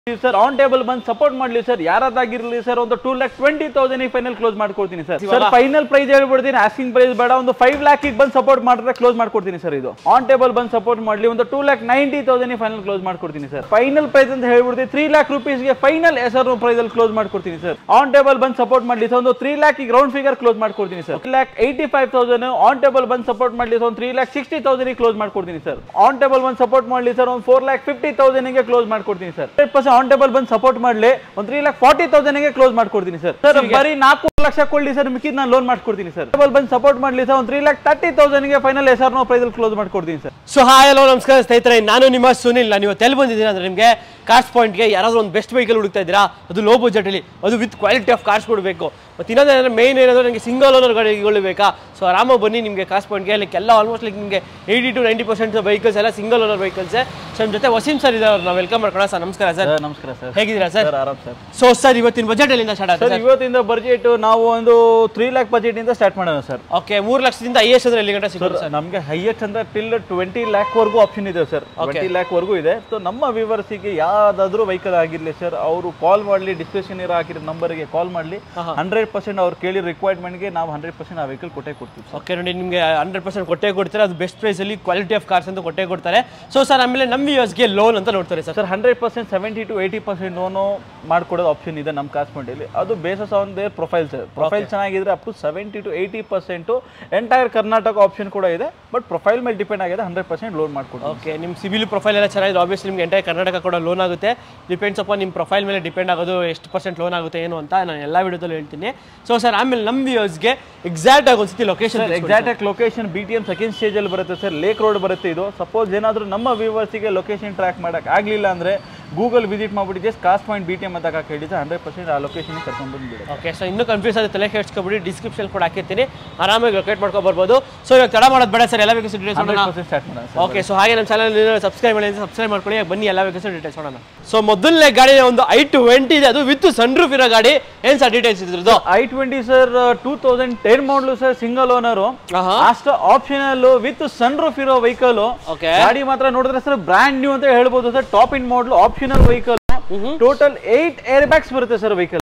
Sir on table ಬಂದು support ಮಾಡ್ಲಿ sir ಯಾರಾದಾಗಿರ್ಲಿ ಸರ್ ಒಂದು two lakh twenty thousand final close ಮಾಡ್ಕೊಡ್ತೀನಿ ಸರ್ ಸರ್ ಫೈನಲ್ ಪ್ರೈಸ್ ಹೇಳ್ಬಿಡ್ತೀನಿ ಆಸ್ಕಿಂಗ್ ಪ್ರೈಸ್ ಬೇಡ ಒಂದು ಫೈವ್ ಲ್ಯಾಕ್ ಬಂದು ಸಪೋರ್ಟ್ ಮಾಡಿದ್ರೆ ಕ್ಲೋಸ್ ಮಾಡ್ಕೊಡ್ತೀನಿ ಸರ್ ಇದು ಆನ್ ಟೇಬಲ್ ಬಂದು ಸಪೋರ್ಟ್ ಮಾಡ್ಲಿ ಒಂದು two lakh ninety thousand final close ಮಾಡ್ಕೊಡ್ತೀನಿ ಸರ್ ಫೈನಲ್ ಪ್ರೈಸ್ ಅಂತ ಹೇಳ್ಬಿಡ್ತೀನಿ ತ್ರೀ ಲ್ಯಾಕ್ ರುಪೀಸ್ಗೆ ಫೈನಲ್ ಹೆಸರು ಪ್ರೈಸ್ ಅಲ್ಲಿ ಕ್ಲೋಸ್ ಮಾಡ್ಕೊಡ್ತೀನಿ ಸರ್ ಆನ್ ಟೇಬಲ್ ಬಂದು ಸಪೋರ್ಟ್ ಮಾಡ್ಲಿ ಸರ್ ಒಂದು ತ್ರೀ ಲ್ಯಾಕ್ ಈಗ ರೌಂಡ್ ಫಿಗರ್ ಕ್ಲೋಸ್ ಮಾಡ್ಕೊಡ್ತೀನಿ sir lakh eighty five thousand on table ಬಂದು ಸಪೋರ್ಟ್ ಮಾಡ್ಲಿ ಸರ್ ಒಂದು three lakh sixty thousand close ಮಾಡ್ಕೊಡ್ತೀನಿ ಸರ್ ಆನ್ ಟೇಬಲ್ ಬಂದು ಸಪೋರ್ಟ್ ಮಾಡ್ಲಿ ಸರ್ ಒಂದು four lakh fifty thousand close ಮಾಡ್ಕೊಡ್ತೀನಿ sir hundred percent on table ಬಂದು ಸಪೋರ್ಟ್ ಮಾಡ್ಲಿ ಒಂದು three lakh forty thousand close ಮಾಡ್ಕೊಡ್ತೀನಿ ಸರ್ ಸರ್ ಬರೀ ನಾಲ್ಕು ಲಕ್ಷ ಕೊಡ್ಲಿ ಸರ್ ಮಿಕ್ಕಿದ್ ನಾನು ಲೋನ್ ಮಾಡ್ಕೊಡ್ತೀನಿ ಸರ್ ಟೇಬಲ್ ಬಂದು ಸಪೋರ್ಟ್ ಮಾಡ್ಲಿ ಸರ್ ಒಂದು ತ್ರೀ ಲ್ಯಾಕ್ ತರ್ಟಿ ತೌಸಂಡ್ಗೆ final S R no price close ಮಾಡ್ಕೊಡ್ತೀನಿ ಸರ್ ಸೊ ಹಾಯ್ ಹಲೋ ನಮಸ್ಕಾರ ಸ್ನೇಹಿತರೆ ನಾನು ನಿಮ್ಮ ಸುನಿಲ್ ನಾನು ಇವತ್ತು ಎಲ್ಲಿ ಬಂದಿದ್ದೀನಿ ಅಂದರೆ ನಿಮಗೆ ಕಾರ್ಸ್ ಪಾಯಿಂಟ್ಗೆ ಯಾರಾದರೂ ಒಂದು ಬೆಸ್ಟ್ ವೆಹಿಕಲ್ ಹುಡುಕ್ತಾ ಇದ್ದೀರಾ ಅದು ಲೋ ಬಜೆಟಲ್ಲಿ ಅದು ವಿತ್ ಕ್ವಾಲಿಟಿ ಆಫ್ ಕಾರ್ಸ್ ಕೊಡಬೇಕು ಮತ್ತು ಇನ್ನೊಂದು ಮೇನ್ ಏನಂದ್ರೆ ನನಗೆ ಸಿಂಗಲ್ ಓನರ್ ಗಾಡಿಗಳು ಬೇಕಾ ಸೊ ಆರಾಮಾಗಿ ಬನ್ನಿ ನಿಮಗೆ ಕಾರ್ಸ್ ಪಾಯಿಂಟ್ಗೆ ಲೈಕ್ ಎಲ್ಲ ಆಲ್ಮೋಸ್ಟ್ ಲೈಕ್ ನಿಮಗೆ eighty to ninety percent vehicles ಎಲ್ಲ ಸಿಂಗಲ್ ಓನರ್ ವೆಹಿಕಲ್ಸೇ ಸೊ ನಮ್ಮ ಜೊತೆ ವಸೀಂ ಸರ್ ಇದ್ದಾರೆ ನಾವು ವೆಲ್ಕಮ್ ಮಾಡ್ಕೊಳ್ಳೋಣ ಸರ್ ನಮಸ್ಕಾರ ಸರ್ ಸರ್ ನಮಸ್ಕಾರ ಸರ್ ಹೇಗಿದ್ದೀರಾ ಸರ್ ಸರ್ ಆರಾಮ್ ಸರ್ ಸೊ ಸರ್ ಇವತ್ತಿನ ಬಜೆಟ್ ಎಲ್ಲಿಂದ ಸ್ಟಾರ್ಟ್ ಸರ್ ಆಗುತ್ತೆ ಇವತ್ತಿಂದ ಬಜೆಟ್ ನಾವು ಒಂದು ತ್ರೀ ಲ್ಯಾಕ್ ಬಜೆಟ್ ಇಂದ ಸ್ಟಾರ್ಟ್ ಮಾಡೋಣ ಸರ್ ಓಕೆ ಮೂರು ಲಕ್ಷದಿಂದ ಐ ಎಸ್ ಅಂದ್ರೆ ಎಲ್ಲಿ ಗಂಟೆ ಸಿಗೋದು ಸರ್ ನಮಗೆ ಹೈಯೆಸ್ಟ್ ಅಂದ್ರೆ ಟಿಲ್ ಟ್ವೆಂಟಿ ಲ್ಯಾಕ್ ವರ್ಗೂ ಆಪ್ಷನ್ ಇದೆ ಸರ್ ಟ್ವೆಂಟಿ ಲ್ಯಾಕ್ ವರ್ಗೂ ಇದೆ ಸೊ ನಮ್ಮ ವಿವರ್ಸಿಗೆ ಯಾವ್ದಾದ್ರು ವೆಹಿಕಲ್ ಆಗಿರ್ಲಿ ಸರ್ ಅವರು ಕಾಲ್ ಮಾಡಲಿ ಡಿಸ್ಕ್ರಿಪ್ಷನ್ ಇರೋ ಹಾಕಿರೋ ನಂಬರ್ಗೆ ಕಾಲ್ ಮಾಡಲಿ ಹಂಡ್ರೆಡ್ ಪರ್ಸೆಂಟ್ ಅವ್ರು ಕೇಳಿ ರಿಕ್ವೈರ್ಮೆಂಟ್ಗೆ ನಾವು ಹಂಡ್ರೆಡ್ ಪರ್ಸೆಂಟ್ ಆ ವೆಹಿಕಲ್ ಕೊಟ್ಟೆ ಕೊಡ್ತೀವಿ ಸರ್ ಓಕೆ ನೋಡಿ ನಿಮಗೆ ಹಂಡ್ರೆಡ್ ಪರ್ಸೆಂಟ್ ಕೊಟ್ಟೆ ಕೊಡ್ತಾರೆ ಅದು ಬೆಸ್ಟ್ ಪ್ರೈಸಲ್ಲಿ ಕ್ವಾಲಿಟಿ ಆಫ್ ಕಾರ್ಸ್ ಅಂತ ಕೊಟ್ಟೆ ಕೊಡ್ತಾರೆ ಸೊ ಸರ್ ಆಮೇಲೆ ನಮ್ಮ ಯೂಸ್ಗೆ ಲೋನ್ ಅಂತ ನೋಡ್ತಾರೆ sir sir hundred percent seventy to eighty percent loan ಮಾಡ್ಕೊಡೋದು ಆಪ್ಷನ್ ಇದೆ ನಮ್ಮ ಕಾಸ್ಮೆಂಟಲ್ಲಿ ಅದು bases on their profile sir profile ಚೆನ್ನಾಗಿದ್ರೆ up to seventy to eighty percent entire Karnataka option ಕೂಡ ಇದೆ ಬಟ್ ಪ್ರೊಫೈಲ್ ಮೇಲೆ ಡಿಪೆಂಡ್ ಆಗಿದೆ ಹಂಡ್ರೆಡ್ ಪರ್ಸೆಂಟ್ ಲೋನ್ ಮಾಡ್ಕೊಡ್ತೀವಿ ಓಕೆ ನಿಮ್ಮ ಸಿಬಿಲ್ ಪ್ರೊಫೈಲ್ ಎಲ್ಲ ಚೆನ್ನಾಗಿದೆ ಆಬ್ವಿಯಸ್ಲಿ ನಿಮ್ಗೆ ಎಂಟೈರ್ ಕರ್ನಾಟಕ ಕೂಡ ಲೋನ್ ಆಗುತ್ತೆ ಡಿಪೆಂಡ್ಸ್ ಅಪ್ಪ ನಿಮ್ಮ ಪ್ರೊಫೈಲ್ ಮೇಲೆ ಡಿಪೆಂಡ್ ಆಗೋದು ಎಷ್ಟು ಪರ್ಸೆಂಟ್ ಲೋನ್ ಆಗುತ್ತೆ ಏನು ಅಂತ ನಾನು ಎಲ್ಲ ವಿಡಿಯೋದಲ್ಲೂ ಹೇಳ್ತೀನಿ ಸೊ ಸರ್ ಆಮೇಲೆ ನಮ್ಮ ವ್ಯೂಸ್ಗೆ ಎಕ್ಸಾಕ್ಟ್ ಆಗಿ ಒಂದ್ಸತಿ location exact location B T M second stage ಅಲ್ಲಿ ಬರುತ್ತೆ ಸರ್ ಲೇಕ್ ರೋಡ್ ಬರುತ್ತೆ ಇದು ಸಪೋಸ್ ಏನಾದರೂ ನಮ್ಮ ವ್ಯೂವರ್ಸಿಗೆ ಲೊಕೇಶನ್ ಟ್ರ್ಯಾಕ್ ಮಾಡಕ್ ಆಗ್ಲಿಲ್ಲ ಅಂದ್ರೆ ಗೂಗಲ್ ವಿಸಿಟ್ ಮಾಡ್ಬಿಟ್ಟು just cost point B T M ಅಂತ ಹೇಳಿದ್ರೆ ಹಂಡ್ರೆಡ್ ಪರ್ಸೆಂಟ್ ಆ ಲೊಕೇಶನ್ ಕರ್ಕೊಂಡು ಬಂದ್ಬಿಡುತ್ತೆ ಓಕೆ ಸೊ ಇನ್ನೂ ಕನ್ಫ್ಯೂಸ್ ಆಗುತ್ತೆ ತಲೆ ಕೆಡ್ಸ್ಕೊಬಿಡಿ ಡಿಸ್ಕ್ರಿಪ್ಷನ್ ಕೂಡ ಹಾಕಿರ್ತೀನಿ ಆರಾಮಾಗಿ ಲೊಕೇಟ್ ಮಾಡ್ಕೊ ಬರ್ಬೋದು ಸೊ ಇವಾಗ ತಡ ಮಾಡೋದು ಬೇಡ ಸರ್ ಎಲ್ಲ ಬೇಕು ಡೀಟೇಲ್ಸ್ ಹಂಡ್ರೆಡ್ ಪರ್ಸೆಂಟ್ ಸ್ಟಾರ್ಟ್ ಮಾಡೋಣ ಸರ್ ಓಕೆ ಸೊ ಹಾಗೆ ನಮ್ಮ ಚಾನಲ್ ಸಬ್ಸ್ಕ್ರೈಬ್ ಮಾಡಿ ಸಬ್ಸ್ಕ್ರೈಬ್ ಮಾಡ್ಕೊಳ್ಳಿ ಬನ್ನಿ ಎಲ್ಲ ಬೇಕಾದ್ರೆ ಡೀಟೇಲ್ಸ್ ನೋಡೋಣ ಸೊ ಮೊದಲನೇ ಗಾಡಿ ಒಂದು ಐ ಟ್ವೆಂಟಿ ಇದೆ ಅದು ವಿತ್ ಸನ್ ರೂಫ್ ಇರೋ ಗಾಡಿ ಏನ್ ಸರ್ ಡೀಟೇಲ್ಸ್ ಇದ್ರದ್ದು I twenty sir two thousand ten model sir single owner ಆಹಾ. ಅಷ್ಟು ಆಪ್ಷನಲ್ ವಿತ್ ಸನ್ ರೂಫ್ ಇರೋ ವೆಹಿಕಲ್ Okay. ಗಾಡಿ ಮಾತ್ರ ನೋಡಿದ್ರೆ ಸರ್ ಬ್ರ್ಯಾಂಡ್ ನ್ಯೂ ಅಂತ ಹೇಳ್ಬೋದು sir top end model optional vehicle total eight air bags ಬರುತ್ತೆ sir vehicle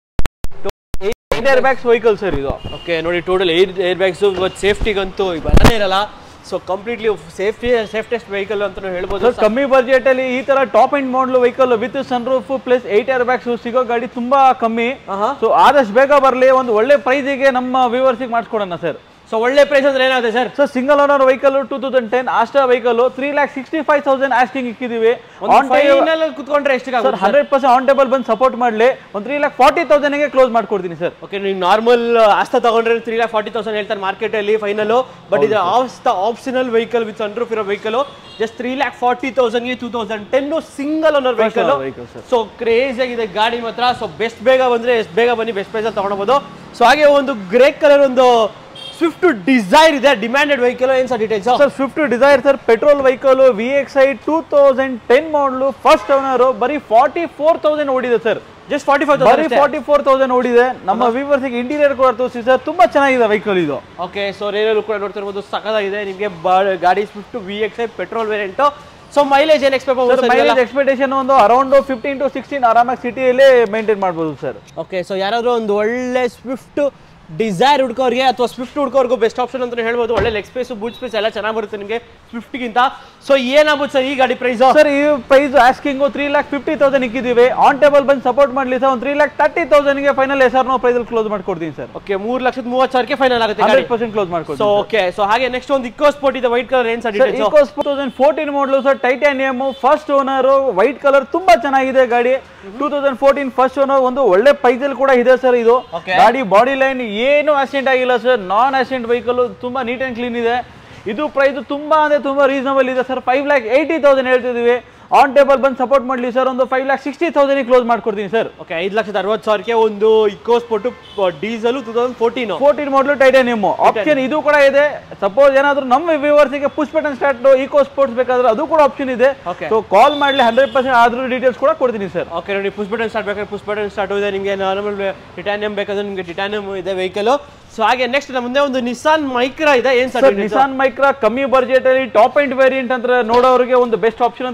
eight air bags vehicle sir ಇದು ಓಕೆ ನೋಡಿ ಟೋಟಲ್ ಏರ್ ಏರ್ ಬ್ಯಾಗ್ಸು ಇವತ್ತು ಸೇಫ್ಟಿಗಂತೂ ಬರನೇ ಇರಲ್ಲ so completely safety safest vehicle ಅಂತ ಹೇಳ್ಬೋದು ಸರ್ ಕಮ್ಮಿ ಬಜೆಟ್ ಅಲ್ಲಿ ಈ ತರ top end model vehicle with sun roof plus eight air bags ಸಿಗೋ ಗಾಡಿ ತುಂಬಾ ಕಮ್ಮಿ ಆಹಾ. ಸೊ ಆದಷ್ಟು ಬೇಗ ಬರಲಿ ಒಂದು ಒಳ್ಳೆ ಪ್ರೈಸಿಗೆ ನಮ್ಮ ವ್ಯೂವರ್ಸಿಗೆ ಮಾಡಿಸ್ಕೊಡೋಣ ಸರ್ ಸೊ ಒಳ್ಳೆ ಪ್ರೈಸ್ ಅಂದ್ರೆ ಏನಾಗುತ್ತೆ sir sir single owner vehicle two thousand ten Asta vehicle three lakh sixty five thousand asking ಇಕ್ಕಿದೀವಿ ಆನ್ ಫೈನಲ್ ಕುತ್ಕೊಂಡ್ರೆ ಎಷ್ಟು sir hundred percent on table ಬಂದು ಸಪೋರ್ಟ್ ಮಾಡಲಿ ಒಂದು ತ್ರೀ ಲ್ಯಾಕ್ ಫಾರ್ಟಿ ತೌಸಂಡ್ಗೆ ಕ್ಲೋಸ್ ಮಾಡ್ಕೊಡ್ತೀನಿ ಸರ್ ಓಕೆ ನೀವು ನಾರ್ಮಲ್ ಆಸ್ತಾ ತಗೊಂಡ್ರೆ ತ್ರೀ ಲ್ಯಾಕ್ ಫಾರ್ಟಿ ತೌಸಂಡ್ ಹೇಳ್ತಾರೆ ಮಾರ್ಕೆಟ್ ಅಲ್ಲಿ ಫೈನಲ್ ಬಟ್ ಇದು ಆಸ್ತಾ ಆಪ್ಷನಲ್ ವೆಹಿಕಲ್ ವಿತ್ ಅಂಡ್ರೂಫ್ ಇರೋ vehicle just three lakh forty ತೌಸಂಡ್ಗೆ two thousand ten single owner vehicle owner vehicle, sir. So craze ಆಗಿದೆ ಗಾಡಿ ಮಾತ್ರ ಸೊ ಬೆಸ್ಟ್ ಬೇಗ ಬಂದ್ರೆ ಎಷ್ಟು ಬೇಗ ಬನ್ನಿ ಬೆಸ್ಟ್ ಪ್ರೈಸ್ ತಗೊಳ್ಬೋದು ಸೊ ಹಾಗೆ ಒಂದು ಗ್ರೇ ಕಲರ್ ಒಂದು ಸ್ವಿಫ್ಟ್ ಡಿಸೈರ್ ಇದೆ ಡಿಮ್ಯಾಂಡೆಡ್ ವೆಹಿಕಲ್ ಏನ್ sir details sir Swift Dzire sir petrol vehicle V X I two thousand ten model first owner ಬರೀ ಫಾರ್ಟಿ ಫೋರ್ ತೌಸಂಡ್ ಓಡಿದೆ ಸರ್ ಜಸ್ಟ್ ಫಾರ್ಟಿ ಫೈವ್ ಬರೀ forty four thousand ಓಡಿದೆ ನಮ್ಮ ವ್ಯೂವರ್ಸಿಗೆ interior ಕೂಡ ತೋರಿಸಿ sir ತುಂಬಾ ಚೆನ್ನಾಗಿದೆ ವೆಹಿಕಲ್ ಇದು ಓಕೆ ಸೊ ರೇರಲ್ಲೂ ಕೂಡ ನೋಡ್ತಿರ್ಬೋದು ಸಖತ್ತಾಗಿದೆ ನಿಮಗೆ ಬಾ- ಗಾಡಿ Swift V X I petrol variant so mileage ಏನು ಎಕ್ಸ್ಪೆಕ್ಟ್ ಸರ್ ಮೈಲೇಜ್ ಎಕ್ಸ್ಪೆಕ್ಟೇಷನ್ ಒಂದು ಅರೌಂಡ್ ಫಿಫ್ಟೀನ್ ಟು ಸಿಕ್ಸ್ಟೀನ್ ಆರಾಮಾಗಿ ಸಿಟಿಯಲ್ಲೇ ಮೇಂಟೈನ್ ಮಾಡ್ಬೋದು ಸರ್ ಓಕೆ ಸೊ ಯಾರಾದರೂ ಒಂದು ಒಳ್ಳೆ ಸ್ವಿಫ್ಟ್ ಡಿಸೈರ್ ಹುಡ್ಕೋರಿಗೆ ಅಥವಾ ಸ್ವಿಫ್ಟ್ ಹುಡ್ಕೋರ್ಗೂ ಬೆಸ್ಟ್ ಆಪ್ಷನ್ ಅಂತ ಹೇಳ್ಬೋದು ಒಳ್ಳೆ ಲೆಗ್ ಸ್ಪೇಸ್ ಬೂಟ್ ಸ್ಪೇಸ್ ಎಲ್ಲ ಚೆನ್ನಾಗಿ ಬರುತ್ತೆ ನಿಮಗೆ ಸ್ವಿಫ್ಟ್ಗಿಂತ ಸೊ ಏನಾಗ್ಬೋದು ಸರ್ ಈ ಗಾಡಿ ಪ್ರೈಸ್ ಸರ್ ಈ price asking three lakh fifty thousand ಇಕ್ಕಿದ್ದೀವಿ ಆನ್ ಟೇಬಲ್ ಬಂದು ಸಪೋರ್ಟ್ ಮಾಡಲಿ ಸರ್ ಒಂದು ತ್ರೀ ಲ್ಯಾಕ್ ತರ್ಟಿ ತೌಸಂಡ್ಗೆ final S R no price close ಮಾಡ್ಕೊಡ್ತೀನಿ ಸರ್ ಓಕೆ ಮೂರು ಲಕ್ಷದ ಮೂವತ್ತು ಸಾವಿರಕ್ಕೆ ಫೈನಲ್ ಆಗುತ್ತೆ ಗಾಡಿ ಹಂಡ್ರೆಡ್ ಪರ್ಸೆಂಟ್ ಕ್ಲೋಸ್ ಸೊ ಮಾಡ್ಕೊಡ್ತೀನಿ ಓಕೆ ಸೊ ಹಾಗೆ ನೆಕ್ಸ್ಟ್ ಒಂದು ಇಕೋ ಸ್ಪೋರ್ಟ್ ಇದೆ ವೈಟ್ ಕಲರ್ ಏನು ಸರ್ ಸರ್ ಡೀಟೇಲ್ಸ್ ಈಕೋಸ್ two thousand fourteen model sir Titanium first owner white colour ತುಂಬಾ ಚೆನ್ನಾಗಿದೆ ಗಾಡಿ two thousand fourteen first owner ಒಂದು ಒಳ್ಳೆ ಪ್ರೈಸ್ ಅಲ್ಲಿ ಕೂಡ ಇದೆ ಸರ್ ಇದು Okay. ಗಾಡಿ ಬಾಡಿ ಲೈನ್ ಏನು ಆಕ್ಸಿಡೆಂಟ್ ಆಗಿಲ್ಲ ಸರ್ ನಾನ್ ಆಕ್ಸಿಡೆಂಟ್ ವೆಹಿಕಲ್ ತುಂಬಾ ನೀಟ್ ಅಂಡ್ ಕ್ಲೀನ್ ಇದೆ ಇದು ಪ್ರೈಸ್ ತುಂಬಾ ಅಂದ್ರೆ ತುಂಬಾ ರೀಸನಬಲ್ ಇದೆ sir five lakh eighty thousand ಹೇಳ್ತಿದೀವಿ ಆನ್ ಟೇಬಲ್ ಬಂದು ಸಪೋರ್ಟ್ ಮಾಡಲಿ ಸರ್ ಒಂದು five lakh sixty thousand close ಮಾಡ್ಕೊಡ್ತೀನಿ ಸರ್ ಓಕೆ ಐದು ಲಕ್ಷದ ಅರವತ್ತು ಸಾವಿರಕ್ಕೆ ಒಂದು EcoSport diesel two thousand fourteen fourteen model Titanium option ಇದು ಕೂಡ ಇದೆ ಸಪೋಸ್ ಏನಾದ್ರು ನಮ್ಮ ವ್ಯೂವರ್ಸಿಗೆ push button start EcoSport ಬೇಕಾದ್ರೆ ಅದು ಕೂಡ ಆಪ್ಷನ್ ಇದೆ Okay. ಸೊ ಕಾಲ್ ಮಾಡಲಿ ಹಂಡ್ರೆಡ್ ಪರ್ಸೆಂಟ್ ಆದ್ರೂ ಡೀಟೇಲ್ಸ್ ಕೂಡ ಕೊಡ್ತೀನಿ ಸರ್ ಓಕೆ ನೋಡಿ ಪುಷ್ ಬಟನ್ ಸ್ಟಾರ್ಟ್ ಬೇಕಾದ್ರೆ ಪುಷ್ ಬಟನ್ ಸ್ಟಾರ್ಟ್ ಇದೆ ನಿಮಗೆ ನಾರ್ಮಲ್ ಟಿಟಾನಿಯಂ ಬೇಕಾದ್ರೆ ನಿಮಗೆ ಟಿಟಾನಿಯಂ ಇದೆ ವೆಹಿಕಲ್ ಸೊ ಹಾಗೆ ನೆಕ್ಸ್ಟ್ ನಮ್ಮ ಮುಂದೆ ಒಂದು ನಿಸಾನ್ ಮೈಕ್ರಾ ಇದೆ ಏನ್ ಸರ್ ಸರ್ ನಿಸಾನ್ ಮೈಕ್ರಾ ಕಮ್ಮಿ ಬಜೆಟ್ ಅಲ್ಲಿ ಟಾಪ್ ಅಂಡ್ ವೇರಿಯಂಟ್ ಅಂತ ನೋಡೋರಿಗೆ ಒಂದು ಬೆಸ್ಟ್ ಆಪ್ಷನ್ ಅಂತ ಹೇಳ್ಬೋದು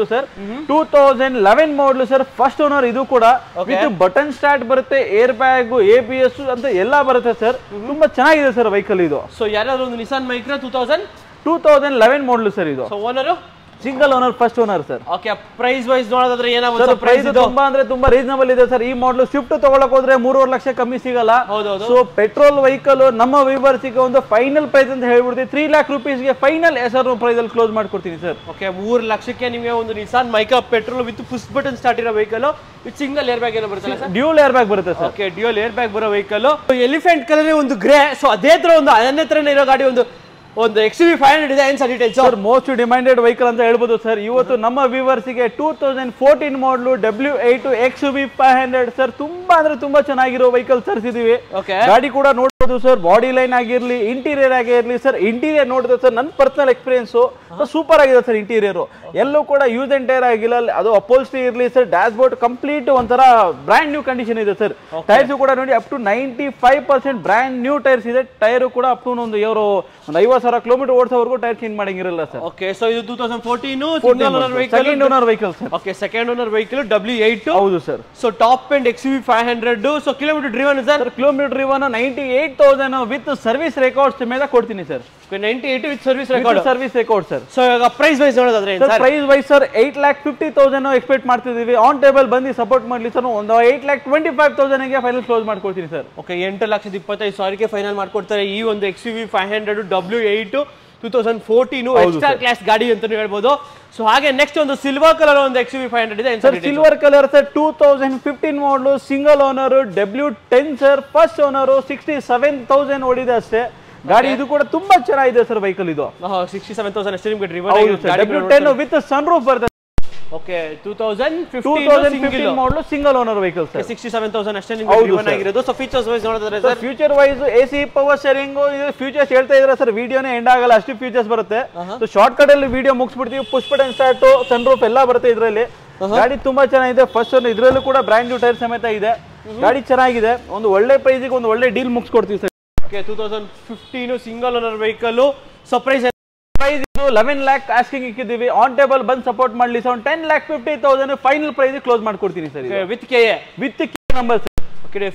ಸರ್ ಟೂ ತೌಸಂಡ್ ಲೆವೆನ್ ಮಾಡಲು ಸರ್ ಫಸ್ಟ್ ಓನರ್ ಇದು ಕೂಡ ವಿತ್ ಬಟನ್ ಸ್ಟಾರ್ಟ್ ಬರುತ್ತೆ air bag A B S ಅಂತ ಎಲ್ಲ ಬರುತ್ತೆ ಸರ್ ತುಂಬಾ ಚೆನ್ನಾಗಿದೆ ಸರ್ ವೆಹಿಕಲ್ ಇದು ಸೊ ಯಾರಾದ್ರೂ ಒಂದು Nissan Micra two thousand two thousand eleven ಮಾಡಲು ಸರ್ ಇದು so owner single owner first owner sir okay price wise ನೋಡೋದಾದ್ರೆ ಸರ್ ಏನಾಗುತ್ತೆ ಪ್ರೈಸ್ ಪ್ರೈಸ್ ಇದು ತುಂಬಾ ಅಂದ್ರೆ ತುಂಬಾ ರೀಸನಬಲ್ ಇದೆ ಸರ್ ಈ ಮಾಡಲು ಸ್ವಿಫ್ಟ್ ತಗೊಳಕ್ ಹೋದ್ರೆ ಮೂರುವರೆ ಲಕ್ಷ ಕಮ್ಮಿ ಸಿಗಲ್ಲ ಹೌದೌದು. ಸೊ ಪೆಟ್ರೋಲ್ ವೆಹಿಕಲ್ ನಮ್ಮ ವಿವರ್ಸ್ ಗೆ ಒಂದು ಫೈನಲ್ ಪ್ರೈಸ್ ಅಂತ ಹೇಳ್ಬಿಡ್ತೀವಿ ತ್ರೀ ಲ್ಯಾಕ್ ರುಪೀಸ್ ಗೆ ಫೈನಲ್ ಹೆಸರು ಪ್ರೈಸ್ ಅಲ್ಲಿ ಕ್ಲೋಸ್ ಮಾಡ್ಕೊಡ್ತೀನಿ ಸರ್ ಓಕೆ ಮೂರು ಲಕ್ಷಕ್ಕೆ ನಿಮಗೆ ಒಂದು Nissan Micra petrol with push button start ಇರೋ vehicle with single air bag ಏನೋ ಬರ್ತಲ್ಲ ಸರ್ ಡ್ಯೂಲ್ ಏರ್ ಬ್ಯಾಗ್ ಬರುತ್ತೆ sir okay dual air bag ಬರೋ ವೆಹಿಕಲ್ ಎಲಿಫೆಂಟ್ ಕಲರ್ ಒಂದು ಗ್ರೇ ಸೊ ಅದೇ ತರ ಒಂದು ಅದನ್ನೇ ತರನೇ ಇರೋ ಗಾಡಿ ಒಂದು ಒಂದು ಎಕ್ಸ್ ವಿ ಫೈವ್ ಹಂಡ್ರೆಡ್ ಇದೆ ಏನ್ sir details sir most demanded vehicle ಅಂತ ಹೇಳ್ಬೋದು ಸರ್ ಇವತ್ತು ನಮ್ಮ viewers ಗೆ two thousand fourteen model W eight X V five hundred sir ತುಂಬಾ ಅಂದ್ರೆ ತುಂಬಾ ಚೆನ್ನಾಗಿರೋ ವೆಹಿಕಲ್ ತರಿಸಿದೀವಿ ಓಕೆ ಗಾಡಿ ಕೂಡ ನೋಡ್ಬೋದು ಸರ್ ಬಾಡಿ ಲೈನ್ ಆಗಿರ್ಲಿ ಇಂಟೀರಿಯರ್ ಆಗಿರ್ಲಿ ಸರ್ ಇಂಟೀರಿಯರ್ ನೋಡಿದ್ರೆ ಸರ್ ನನ್ನ ಪರ್ಸನಲ್ ಎಕ್ಸ್ಪೀರಿಯನ್ಸ್ ಸೂಪರ್ ಆಗಿದೆ ಸರ್ ಇಂಟೀರಿಯರ್ ಎಲ್ಲೂ ಕೂಡ ಯೂಸ್ ಅಂಡ್ ಟೈರ್ ಆಗಿಲ್ಲ ಅದು ಅಪೋಲ್ಸ್ಟಿ ಇರಲಿ ಸರ್ ಡ್ಯಾಶ್ ಬೋರ್ಡ್ ಕಂಪ್ಲೀಟ್ ಒಂಥರ ಬ್ರ್ಯಾಂಡ್ ನ್ಯೂ ಕಂಡೀಷನ್ ಇದೆ ಸರ್ ಟೈರ್ಸ್ ಕೂಡ ನೋಡಿ up to ninety five percent brand new tyres ಇದೆ ಟೈರ್ ಕೂಡ ಅಪ್ ಟು ಒಂದು ಇವರು ಒಂದು ಐವತ್ತು ಸಾವಿರ ಕಿಲೋಮೀಟರ್ ಓಡಿಸೋವರೆಗೂ ಟೈರ್ ಚೇಂಜ್ ಮಾಡಂಗಿರಲ್ಲ ಸರ್ ಓಕೆ ಸೊ ಇದು two thousand fourteen single owner vehicle second owner vehicle sir okay second owner vehicle W eight ಹೌದು sir so top end X V five hundred so kilometre driven sir sir kilometre even ninety eight thousand with service records ಮೇಲೆ ಕೊಡ್ತೀನಿ sir ninety eight with service record service record sir so ಇವಾಗ price wise ನೋಡೋದಾದ್ರೆ ಏನ್ sir sir price wise sir eight lakh fifty thousand expect ಮಾಡ್ತಿದ್ದೀವಿ on table ಬಂದು support ಮಾಡಲಿ sir ಒಂದು eight lakh twenty five ತೌಸಂಡ್ಗೆ ಫೈನಲ್ ಕ್ಲೋಸ್ ಮಾಡ್ಕೊಡ್ತೀನಿ ಸರ್ ಓಕೆ ಎಂಟು ಲಕ್ಷದ ಇಪ್ಪತ್ತೈದು ಸಾವಿರಕ್ಕೆ ಫೈನಲ್ ಮಾಡ್ಕೊಡ್ತಾರೆ ಈ ಒಂದು X V five hundred W eight two thousand fourteen extra class ಗಾಡಿ ಅಂತ ಹೇಳ್ಬೋದು ಸೊ ಹಾಗೆ ನೆಕ್ಸ್ಟ್ ಒಂದು ಸಿಲ್ವರ್ ಕಲರ್ ಒಂದು ಎಕ್ಸ್ ವಿ ಫೈವ್ ಹಂಡ್ರೆಡ್ ಇದೆ sir silver colour sir two thousand fifteen model single owner W ten sir first owner sixty seven thousand ಓಡಿದೆ ಅಷ್ಟೇ ಗಾಡಿ ಇದು ಕೂಡ ತುಂಬಾ ಚೆನ್ನಾಗಿದೆ ಸರ್ ವೆಹಿಕಲ್ ಇದು ಸಿಕ್ಸ್ಟಿ ಸೆವೆನ್ ತೌಸಂಡ್ ಅಷ್ಟೇ ನಿಮಗೆ ಹೌದು sir W ten driven with sun sunroof ಬರ್ತದೆ okay two thousand two thousand fifteen model single owner vehicle sir sixty seven thousand ಅಷ್ಟೇ ನಿಮಗೆ ಹೌದು ಡ್ರಿವನ್ sir. ಆಗಿರೋದು ಸೊ ಫೀಚರ್ಸ್ ವೈಸ್ ನೋಡಿದ್ರೆ sir sir features wise A C power steering ಇದು features ಹೇಳ್ತಾ ಇದ್ರೆ sir ವಿಡಿಯೋನೇ ಎಂಡ್ ಆಗಲ್ಲ ಅಷ್ಟು ಫ್ಯೂಚರ್ಸ್ ಬರುತ್ತೆ ಸೊ ಶಾರ್ಟ್ ಕಟ್ ಅಲ್ಲಿ ವಿಡಿಯೋ ಮುಗಿಸ್ಬಿಡ್ತೀವಿ push button start sunroof ಎಲ್ಲ ಬರುತ್ತೆ ಇದರಲ್ಲಿ ಗಾಡಿ ತುಂಬಾ ಚೆನ್ನಾಗಿದೆ ಫಸ್ಟ್ ಒಂದು ಇದರಲ್ಲೂ ಕೂಡ ಬ್ರ್ಯಾಂಡ್ ನ್ಯೂ ಟೈರ್ ಸಮೇತ ಇದೆ ಗಾಡಿ ಚೆನ್ನಾಗಿದೆ ಒಂದು ಒಳ್ಳೆ ಪ್ರೈಸಿಗೆ ಒಂದು ಒಳ್ಳೆ ಡೀಲ್ ಮುಗಿಸ್ಕೊಡ್ತೀವಿ sir okay two thousand fifteen single owner vehicle so price price ಇದು ಲೆವೆನ್ ಲ್ಯಾಕ್ ಆಸ್ಕಿಂಗ್ ಇಕ್ಕಿದ್ದೀವಿ ಆನ್ ಟೇಬಲ್ ಬಂದು ಸಪೋರ್ಟ್ ಮಾಡಲಿ ಸರ್ ಒಂದು ten lakh fifty thousand final price close ಮಾಡ್ಕೊಡ್ತೀನಿ sir with K A with number okay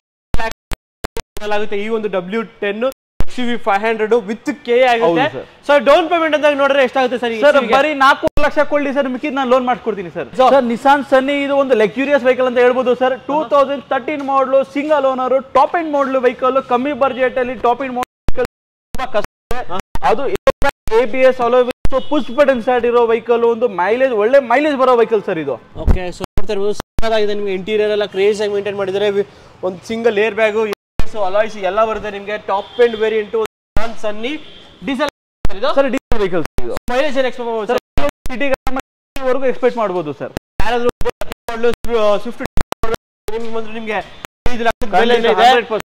ಆಗುತ್ತೆ ಈ ಒಂದು W ten X V five hundred with K ಆಗುತ್ತೆ ಹೌದು sir. ಸೊ ಡೌನ್ ಪೇಮೆಂಟ್ ಅಂತ ನೋಡಿದ್ರೆ ಎಷ್ಟಾಗುತ್ತೆ ಸರ್ ಸರ್ ಬರೀ ನಾಲ್ಕು ಲಕ್ಷ ಕೊಡ್ಲಿ ಸರ್ ಮಿಕ್ಕಿದ್ ನಾನು ಲೋನ್ ಮಾಡ್ಕೊಡ್ತೀನಿ ಸರ್ ಸರ್ ನಿಸಾನ್ ಸನ್ನಿ ಇದು ಒಂದು ಲಕ್ಸುರಿಯಸ್ ವೆಹಿಕಲ್ ಅಂತ ಹೇಳ್ಬೋದು sir two thousand thirteen model single owner top end model vehicle ಕಮ್ಮಿ ಬಜೆಟ್ ಅಲ್ಲಿ ಟಾಪ್ ಎಂಡ್ ವೆಹಿಕಲ್ ತುಂಬಾ ಕಷ್ಟ ಇದೆ. ಅದು A B S push button start ಇರೋ ವೆಹಿಕಲ್ ಒಂದು ಮೈಲೇಜ್ ಒಳ್ಳೆ ಮೈಲೇಜ್ ಬರೋ ವೆಹಿಕಲ್ ಸರ್ ಇದು ಓಕೆ ಸೊ ನೋಡ್ತಾ ಇರ್ಬೋದು ಸಕ್ಕತ್ತಾಗಿದೆ ನಿಮಗೆ ಇಂಟೀರಿಯರ್ ಎಲ್ಲ ಕ್ರೇಜ್ ಆಗಿ ಮೇಂಟೈನ್ ಮಾಡಿದ್ದಾರೆ ಒಂದು ಸಿಂಗಲ್ ಏರ್ ಬ್ಯಾಗು ಅಲಾಯ್ಸ್ ಎಲ್ಲ ಬರುತ್ತೆ ನಿಮಗೆ top end variant Sunny diesel ಇದು ಸರ್ ಡೀಸೆಲ್ ವೆಹಿಕಲ್ ಇದು ಮೈಲೇಜ್ ಏನು ಎಕ್ಸ್ಪೆಕ್ಟ್ ಸರ್ ಸಿಟಿ ವರೆಗೂ ಎಕ್ಸ್ಪೆಕ್ಟ್ ಮಾಡ್ಬೋದು ಸರ್ ಯಾರಾದ್ರೂ ಸ್ವಿಫ್ಟ್ ನಿಮ್ಗೆ ಬಂದ್ರೆ ನಿಮಗೆ ಐದು ಲಕ್ಷದ ಬೆಲೆ ಇದೆ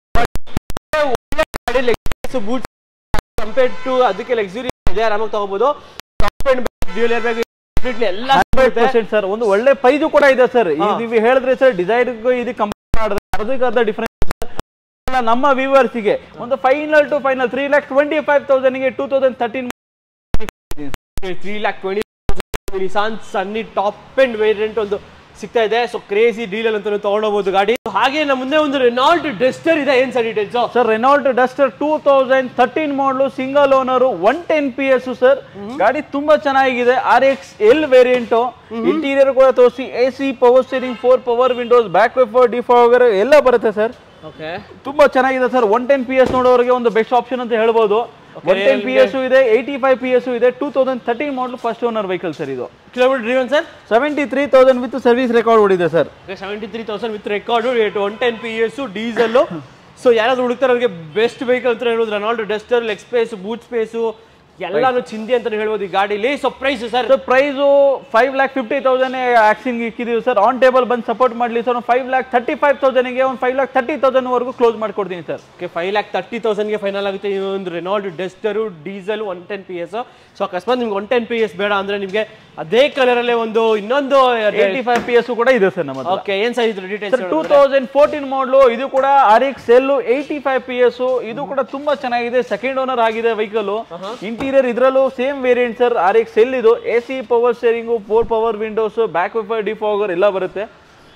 ಬೂಟ್ಸ್ ಕಂಪೇರ್ ಟು ಅದಕ್ಕೆ ಲಕ್ಸುರಿ ಇದೆ ಆರಾಮಾಗಿ ತಗೋಬಹುದು top end dual air airbag completely ಎಲ್ಲ ಸಿಗುತ್ತೆ. ಸರ್ ಒಂದು ಒಳ್ಳೆ ಪ್ರೈಸು ಕೂಡ ಇದೆ ಸರ್ ನೀವು ಹೇಳಿದ್ರೆ ಸರ್ ಡಿಸೈರ್ ಇದು ಕಂಪೇರ್ ಮಾಡಿದ್ರೆ ಅರ್ಧಕ್ಕೆ ಅರ್ಧ ಡಿಫ್ರೆನ್ಸ್ ನಮ್ಮ ವ್ಯೂವರ್ಸಿಗೆ ಒಂದು final to final three lakh twenty five ತೌಸಂಡ್ಗೆ two thousand thirteen three lakh twenty Nissan Sunny top end variant ಒಂದು ಸಿಗ್ತಾ ಇದೆ ಸೊ ಕ್ರೇಜಿ ಡೀಲ್ ಅಂತ ತಗೊಂಡೋಗ್ಬೋದು ಗಾಡಿ ಹಾಗೆ ನಮ್ಮ ಮುಂದೆ ಒಂದು ರೆನಾಲ್ಟ್ ಡೆಸ್ಟರ್ ಇದೆ ಏನ್ sir details sir Renault Duster two thousand thirteen model single owner one ten P S sir ಗಾಡಿ ತುಂಬಾ ಚೆನ್ನಾಗಿದೆ R X L variant interior ಕೂಡ ತೋರಿಸಿ A C power steering four power windows back wiper defogger ಎಲ್ಲ ಬರುತ್ತೆ sir okay ತುಂಬಾ ಚೆನ್ನಾಗಿದೆ sir one ten P S ನೋಡೋರಿಗೆ ಒಂದು ಬೆಸ್ಟ್ ಆಪ್ಷನ್ ಅಂತ ಹೇಳ್ಬೋದು ಒನ್ ಟೆನ್ ಪಿ ಎಸ್ ಇದೆ ಏಯ್ಟಿ ಫೈವ್ ಪಿ ಎಸ್ ಇದೆ ಟೂ ತೌಸಂಡ್ ತರ್ಟೀನ್ ಮಾಡಲು ಫಸ್ಟ್ ಓನರ್ ವೆಹಿಕಲ್ ಸರ್ ಇದು kilometre driven sir seventy three thousand with service record ಓಡಿದೆ sir seventy three thousand with record rate one ten P S diesel so ಯಾರಾದ್ರೂ ಹುಡುಕ್ತಾರೆ ಅವ್ರಿಗೆ best vehicle ಅಂತ ಹೇಳೋದು Renault Duster leg space boot space ಎಲ್ಲಾನು ಚಿಂದಿ ಅಂತ ಹೇಳ್ಬೋದು ಈ ಗಾಡಿಲಿ so price sir sir price five lakh fifty thousand asking ಇಕ್ಕಿದೀವಿ ಸರ್ ಆನ್ ಟೇಬಲ್ ಬಂದು ಸಪೋರ್ಟ್ ಮಾಡಲಿ ಸರ್ ಒಂದು ಫೈವ್ ಲ್ಯಾಕ್ ತರ್ಟಿ ಫೈವ್ ತೌಸಂಡ್ಗೆ ಒಂದು ಫೈವ್ ಲ್ಯಾಕ್ ತರ್ಟಿ ತೌಸಂಡ್ ವರೆಗೂ ಕ್ಲೋಸ್ ಮಾಡ್ಕೊಡ್ತೀನಿ sir okay five lakh thirty ತೌಸಂಡ್ಗೆ ಫೈನಲ್ ಆಗುತ್ತೆ ಈ ಒಂದು Renault Duster diesel one ten P S so ಅಕಸ್ಮಾತ್ ನಿಮ್ಗೆ ಒನ್ ಟೆನ್ ಪಿ ಎಸ್ ಬೇಡ ಅಂದ್ರೆ ನಿಮಗೆ ಅದೇ ಕಲರಲ್ಲೇ ಒಂದು ಇನ್ನೊಂದು ಏಯ್ಟಿ ಫೈವ್ ಪಿ ಎಸ್ ಕೂಡ ಇದೆ ಸರ್ ನಮ್ಮ ಓಕೆ ಏನ್ ಸರ್ ಇದ್ರ details sir two thousand fourteen model ಇದು ಕೂಡ R X L eighty five P S ಇದು ಕೂಡ ತುಂಬಾ ಚೆನ್ನಾಗಿದೆ ಸೆಕೆಂಡ್ ಓನರ್ ಆಗಿದೆ ವೆಹಿಕಲ್ ಇಂಟೀರಿಯರ್ ಇಂಟೀರಿಯರ್ ಇದರಲ್ಲೂ same variant sir R X L ಇದು A C power steering four power windows back wiper defogger ಎಲ್ಲ ಬರುತ್ತೆ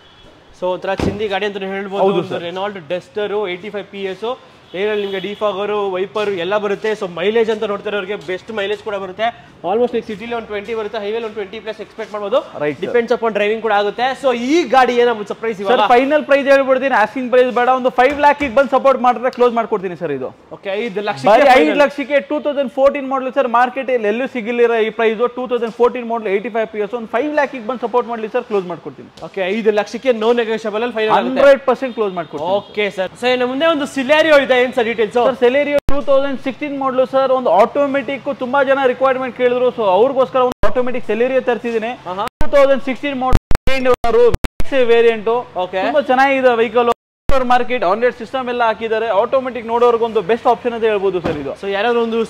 ಸೊ ಒಂಥರ ಚಿಂದಿ ಗಾಡಿ ಅಂತ ಹೇಳ್ಬೋದು Renault Duster eighty five P S ಏನಲ್ಲಿ ನಿಮಗೆ ಡಿಫಾಗರು ವೈಪರು ಎಲ್ಲ ಬರುತ್ತೆ ಸೊ ಮೈಲೇಜ್ ಅಂತ ನೋಡ್ತಾರೆ ಅವ್ರಿಗೆ ಬೆಸ್ಟ್ ಮೈಲೇಜ್ ಕೂಡ ಬರುತ್ತೆ ಆಲ್ಮೋಸ್ಟ್ ಲೈಕ್ ಸಿಟಿಲಿ ಒಂದು ಟ್ವೆಂಟಿ ಬರುತ್ತೆ ಹೈವೇಲಿ ಒಂದು ಟ್ವೆಂಟಿ ಪ್ಲಸ್ ಎಕ್ಸ್ಪೆಕ್ಟ್ ಮಾಡ್ಬೋದು Right, sir. Depends upon driving ಕೂಡ ಆಗುತ್ತೆ ಸೊ ಈ ಗಾಡಿ ಏನೋ ಸರ್ಪ್ರೈಸ್ ಸರ್ ಇವಾಗ ಫೈನಲ್ ಪ್ರೈಸ್ ಹೇಳ್ಬಿಡ್ತೀನಿ ಆಸ್ಕಿಂಗ್ ಪ್ರೈಸ್ ಬೇಡ ಒಂದು ಫೈವ್ ಲ್ಯಾಕಿಗೆ ಬಂದು ಸಪೋರ್ಟ್ ಮಾಡಿದ್ರೆ ಕ್ಲೋಸ್ ಮಾಡ್ಕೊಡ್ತೀನಿ ಸರ್ ಇದು ಓಕೆ ಐದು ಲಕ್ಷ ಬರೀ ಐದು ಲಕ್ಷಕ್ಕೆ two thousand fourteen model sir market ಎಲ್ಲೂ ಸಿಗಲಿರ ಈ price two thousand fourteen model eighty five P S ಒಂದು ಫೈವ್ ಲ್ಯಾಕಿಗೆ ಬಂದು ಸಪೋರ್ಟ್ ಮಾಡಲಿ ಸರ್ ಕ್ಲೋಸ್ ಮಾಡ್ಕೊಡ್ತೀನಿ ಓಕೆ ಐದು ಲಕ್ಷಕ್ಕೆ ನೋ ನೆಗೋಷಿಯಬಲ್ ಅಲ್ಲಿ ಫೈನಲ್ ಆಗುತ್ತೆ ಹಂಡ್ರೆಡ್ ಪರ್ಸೆಂಟ್ ಕ್ಲೋಸ್ ಮಾಡ್ಕೊಡ್ತೀನಿ ಓಕೆ ಸರ್ ಸರ್ ಇನ್ನು ಮುಂದೆ ಒಂದು ಸಿಲಾರಿಯೋ ಇದೆ ಏನ್ sir details sir Celerio two thousand sixteen model sir ಒಂದು ಆಟೋಮೆಟಿಕ್ ತುಂಬಾ ಜನ ರಿಕ್ವೈರ್ಮೆಂಟ್ ಕೇಳಿದ್ರು ಸೊ ಅವ್ರಿಗೋಸ್ಕರ ಒಂದು ಆಟೋಮೆಟಿಕ್ ಸೆಲೆರಿಯೋ ತರಿಸಿದ್ದೀನಿ ಆಹಾ. Two thousand sixteen model variant Okay. ತುಂಬಾ ಚೆನ್ನಾಗಿದೆ ವೆಹಿಕಲ್ ಮಾರ್ಕೆಟ್ ಆನ್ಲೈನ್ ಸಿಸ್ಟಮ್ ಎಲ್ಲ ಹಾಕಿದ್ದಾರೆ ಆಟೋಮೆಟಿಕ್ ನೋಡೋರ್ಗೆ ಒಂದು ಬೆಸ್ಟ್ ಆಪ್ಷನ್ ಅಂತ ಹೇಳ್ಬೋದು ಸರ್ ಇದು ಸೊ ಯಾರಾದ್ರೂ ಒಂದು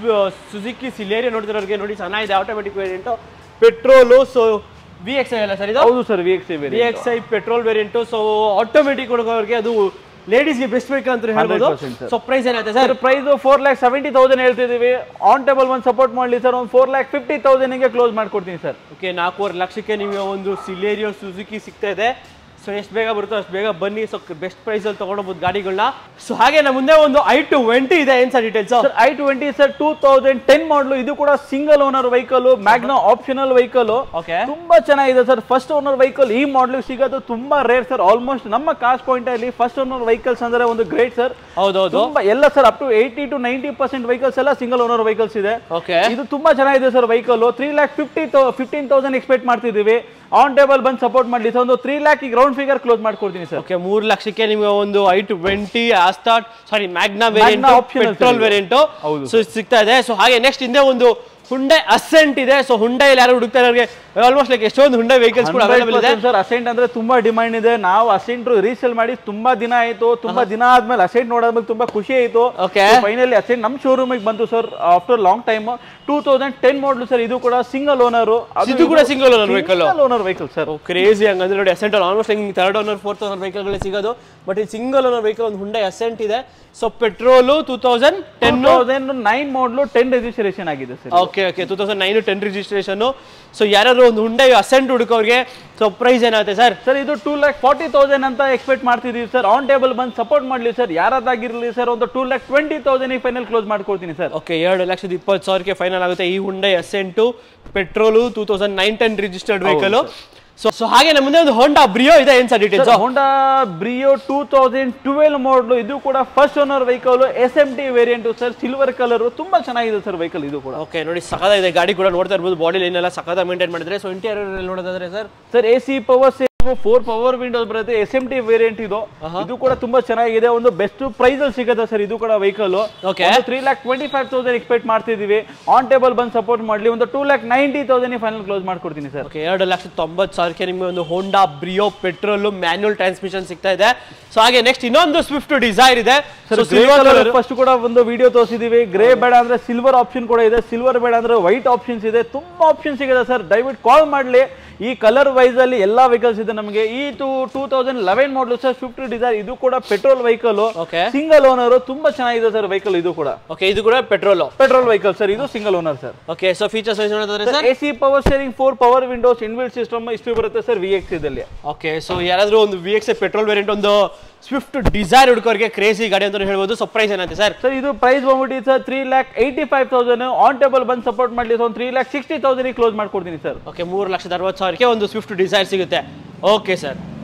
ಸುಜುಕಿ ಸಿಲೇರಿಯೋ ನೋಡ್ತಿರೋರಿಗೆ ನೋಡಿ ಚೆನ್ನಾಗಿದೆ automatic variant petrol so V X I ಅಲ್ಲ ಸರ್ ಇದು ಹೌದು sir V X V X I petrol variant so automatic ಹುಡುಗರಿಗೆ ಅದು ಲೇಡೀಸ್ಗೆ ಬೆಸ್ಟ್ ಬೇಕು ಅಂತ ಹೇಳ್ಬೋದು 100% sir. ಸೊ ಪ್ರೈಸ್ ಏನಾಯ್ತು sir sir price four lakh seventy thousand ಹೇಳ್ತಿದೀವಿ ಆನ್ ಟೇಬಲ್ ಒಂದು ಸಪೋರ್ಟ್ ಮಾಡಲಿ ಸರ್ ಒಂದು ಫೋರ್ ಲ್ಯಾಕ್ ಫಿಫ್ಟಿ ತೌಸಂಡ್ಗೆ ಕ್ಲೋಸ್ ಮಾಡ್ಕೊಡ್ತೀನಿ ಸರ್ ಓಕೆ ನಾಲ್ಕೂವರೆ ಲಕ್ಷಕ್ಕೆ ನಿಮಗೆ ಒಂದು ಸಿಲೇರಿಯೋ ಸುಜುಕಿ ಸಿಗ್ತಾ ಇದೆ ಸೊ ಎಷ್ಟು ಬೇಗ ಬರುತ್ತೋ ಅಷ್ಟು ಬೇಗ ಬನ್ನಿ ಸೊ ಬೆಸ್ಟ್ ಪ್ರೈಸಲ್ಲಿ ತೊಗೊಂಡೋಗ್ಬೋದು ಗಾಡಿಗಳನ್ನ ಸೊ ಹಾಗೆ ನಮ್ಮ ಮುಂದೆ ಒಂದು ಐ ಟು ಟ್ವೆಂಟಿ ಇದೆ ಏನು sir details sir I twenty sir two thousand ten model ಇದು ಕೂಡ single owner vehicle Magna optional vehicle okay ತುಂಬಾ ಚೆನ್ನಾಗಿದೆ ಸರ್ ಫಸ್ಟ್ ಓನರ್ ವೆಹಿಕಲ್ ಈ ಮಾಡಲ್ ಸಿಗೋದು ತುಂಬಾ ರೇರ್ ಸರ್ ಆಲ್ಮೋಸ್ಟ್ ನಮ್ಮ ಕಾಸ್ಟ್ ಪಾಯಿಂಟ್ ಅಲ್ಲಿ ಫಸ್ಟ್ ಓನರ್ ವೆಹಿಕಲ್ಸ್ ಅಂದ್ರೆ ಒಂದು ಗ್ರೇಟ್ ಸರ್ ಹೌದೌದು ತುಂಬಾ ಎಲ್ಲ sir up to eighty to ninety percent vehicles ಎಲ್ಲ ಸಿಂಗಲ್ ಓನರ್ ವೆಹಿಕಲ್ಸ್ ಇದೆ ಓಕೆ ಇದು ತುಂಬಾ ಚೆನ್ನಾಗಿದೆ sir vehicle three lakh fifty fifteen thousand expect ಮಾಡ್ತಿದ್ದೀವಿ ಆನ್ ಟೇಬಲ್ ಬಂದು ಸಪೋರ್ಟ್ ಮಾಡಲಿ ಸರ್ ಒಂದು ತ್ರೀ ಲ್ಯಾಕ್ ಈಗ ರೌಂಡ್ ಫಿಗರ್ ಕ್ಲೋಸ್ ಮಾಡ್ಕೊಡ್ತೀನಿ ಸರ್ ಓಕೆ ಮೂರು ಲಕ್ಷಕ್ಕೆ ನಿಮಗೆ ಒಂದು I twenty ಆಸ್ಟಾಟ್ sorry Magna variant optional petrol sir. Variant ಹೌದು ಸೊ ಸಿಗ್ತಾ ಇದೆ ಸೊ ಹಾಗೆ ನೆಕ್ಸ್ಟ್ ಹಿಂದೆ ಒಂದು ಹುಂಡೈ ಅಸೆಂಟ್ ಇದೆ ಸೊ ಹುಂಡೈಲಿ ಯಾರು ಹುಡುಕ್ತಾ ಇರೋರಿಗೆ ಆಲ್ಮೋಸ್ಟ್ ಲೈಕ್ ಎಷ್ಟೊಂದು ಹುಂಡೈ ವೆಹಿಕಲ್ಸ್ ಕೂಡ ಅವೈಲೇಬಲ್ ಇದೆ ಸರ್ ಅಸೆಂಟ್ ಅಂದ್ರೆ ತುಂಬಾ ಡಿಮಾಂಡ್ ಇದೆ ನಾವು ಅಸೆಂಟ್ ರೀಸೇಲ್ ಮಾಡಿ ತುಂಬಾ ದಿನ ಆಯ್ತು ತುಂಬಾ ದಿನ ಆದ್ಮೇಲೆ ಅಸೆಂಟ್ ನೋಡಾದ್ಮೇಲೆ ತುಂಬಾ ಖುಷಿ ಆಯ್ತು Okay. ಫೈನಲಿ ಅಸೆಂಟ್ ನಮ್ಮ ಶೋರೂಮ್ ಬಂತು sir after long time two thousand ten model sir ಇದು ಕೂಡ ಸಿಂಗಲ್ ಓನರ್ ಇದು ಕೂಡ single owner vehicle? Owner vehicle sir crazy ಹಂಗಂದ್ರೆ ನೋಡಿ ಅಸೆಂಟ್ ಆಲ್ಮೋಸ್ಟ್ ಹಿಂಗೆ ಥರ್ಡ್ ಓನರ್ ಫೋರ್ತ್ ಓನರ್ ವೆಹಿಕಲ್ಗಳೇ ಸಿಗೋದು ಬಟ್ ಇದು ಸಿಂಗಲ್ ಓನರ್ ವೆಹಿಕಲ್ ಒಂದು ಹುಂಡೈ ಅಸೆಂಟ್ ಇದೆ so petrol two thousand ten thousand nine model ten registration ಆಗಿದೆ sir okay okay two thousand nine ten registration so ಯಾರಾದ್ರು ಒಂದು Hyundai Accent ಹುಡುಕೋರಿಗೆ so price ಏನಾಗುತ್ತೆ ಸರ್ ಸರ್ ಇದು two lakh forty thousand ಅಂತ expect ಮಾಡ್ತಿದೀವಿ sir on table ಬಂದು support ಮಾಡಲಿ ಸರ್ ಯಾರಾದಾಗಿರಲಿ ಸರ್ ಒಂದು two lakh twenty thousand final close ಮಾಡ್ಕೊಡ್ತೀನಿ ಸರ್ ಓಕೆ ಎರಡು ಲಕ್ಷದ ಇಪ್ಪತ್ತು ಸಾವಿರಕ್ಕೆ ಫೈನಲ್ ಆಗುತ್ತೆ ಈ Hyundai Accent petrol two thousand nine ten registered vehicle so so ಹಾಗೆ ನಮ್ಮ ಮುಂದೆ ಒಂದು ಹೋಂಡಾ ಬ್ರಿಯೋ ಇದೆ ಏನ್ sir details Honda Brio two thousand twelve model ಇದು ಕೂಡ first owner vehicle S M T variant sir silver colour ತುಂಬಾ ಚೆನ್ನಾಗಿದೆ ಸರ್ ವೆಹಿಕಲ್ ಇದು ಕೂಡ ಓಕೆ ನೋಡಿ ಸಖತ್ತಾಗಿದೆ ಗಾಡಿ ಕೂಡ ನೋಡ್ತಾ ಇರ್ಬೋದು ಬಾಡಿ ಲೈನ್ ಎಲ್ಲ ಸಖತ್ತ ಮೇಂಟೈನ್ ಮಾಡಿದ್ರೆ ಸೊ ಇಂಟೀರಿಯರ್ ನೋಡೋದಾದ್ರೆ sir sir A C power save four power windows ಬರುತ್ತೆ ಎಸ್ ಎಂ ಟಿ ವೇರಿಯಂಟ್ ಇದು ಇದು ಕೂಡ ತುಂಬಾ ಚೆನ್ನಾಗಿದೆ ಒಂದು ಬೆಸ್ಟ್ ಪ್ರೈಸ್ ಅಲ್ಲಿ ಸಿಗುತ್ತೆ ಸರ್ ಇದು ಕೂಡ vehicle Okay. Three lakh twenty five thousand expect ಮಾಡ್ತಿದೀವಿ ಆನ್ ಟೇಬಲ್ ಬಂದು ಸಪೋರ್ಟ್ ಮಾಡಲಿ ಒಂದು two lakh ninety thousand final close ಮಾಡ್ಕೊಡ್ತೀನಿ ಸರ್ ಓಕೆ ಎರಡು ಲಕ್ಷದ ತೊಂಬತ್ತು ಸಾವಿರಕ್ಕೆ ನಿಮಗೆ ಒಂದು Honda Brio petrol manual transmission ಸಿಗ್ತಾ ಇದೆ ಸೊ ಹಾಗೆ ನೆಕ್ಸ್ಟ್ ಇನ್ನೊಂದು ಸ್ವಿಫ್ಟ್ ಡಿಸೈರ್ ಇದೆ ಸೊ ಸಿಲ್ವರ್ ಕಲರ್ ಫಸ್ಟ್ ಕೂಡ ಒಂದು ವಿಡಿಯೋ ತೋರಿಸಿದೀವಿ ಗ್ರೇ ಬೇಡ ಅಂದ್ರೆ ಸಿಲ್ವರ್ ಆಪ್ಷನ್ ಕೂಡ ಇದೆ ಸಿಲ್ವರ್ ಬೇಡ ಅಂದ್ರೆ ವೈಟ್ ಆಪ್ಷನ್ಸ್ ಇದೆ ತುಂಬಾ ಆಪ್ಷನ್ ಸಿಗಿದೆ ಸರ್ ದಯವಿಟ್ಟು ಕಾಲ್ ಮಾಡಲಿ ಈ ಕಲರ್ ವೈಸ್ ಅಲ್ಲಿ ಎಲ್ಲಾ ವೆಹಿಕಲ್ಸ್ ಇದೆ ನಮಗೆ ಈ ಟೂ ಟೂ ತೌಸಂಡ್ ಲೆವೆನ್ ಮಾಡಲು ಸರ್ ಸ್ವಿಫ್ಟ್ ಡಿಸೈರ್ ಇದು ಕೂಡ petrol vehicle okay single owner ತುಂಬಾ ಚೆನ್ನಾಗಿದೆ ಸರ್ ವೆಹಿಕಲ್ ಇದು ಕೂಡ ಓಕೆ ಇದು ಕೂಡ ಪೆಟ್ರೋಲ್ ಪೆಟ್ರೋಲ್ ವೆಹಿಕಲ್ ಸರ್ ಇದು single owner sir okay so features wise ನೋಡೋದಾದ್ರೆ sir A C power steering four power windows inbuilt system ಇಷ್ಟು ಬರುತ್ತೆ ಸರ್ ವಿ ಎಕ್ಸ್ ಇದಲ್ಲಿ ಓಕೆ ಸೊ ಯಾರಾದರೂ ಒಂದು ವಿ ಎಕ್ಸ್ ಪೆಟ್ರೋಲ್ ವೇರಿಯಂಟ್ ಒಂದು ಸ್ವಿಫ್ಟ್ ಡಿಸೈರ್ ಹುಡುಕೋರಿಗೆ crazy ಗಾಡಿ ಅಂತ ಹೇಳ್ಬೋದು ಸೊ ಪ್ರೈಸ್ ಏನಂತೆ ಸರ್ ಸರ್ ಇದು ಪ್ರೈಸ್ ಬಂದ್ಬಿಟ್ಟು sir three lakh eighty five thousand on table ಬಂದು ಸಪೋರ್ಟ್ ಮಾಡಲಿ ಒಂದು three lakh sixty thousand close ಮಾಡ್ಕೊಡ್ತೀನಿ ಸರ್ ಓಕೆ ಮೂರು ಲಕ್ಷದ ಅರವತ್ತು ಸಾವಿರಕ್ಕೆ ಒಂದು ಸ್ವಿಫ್ಟ್ ಡಿಸೈರ್ ಸಿಗುತ್ತೆ ಓಕೆ ಸರ್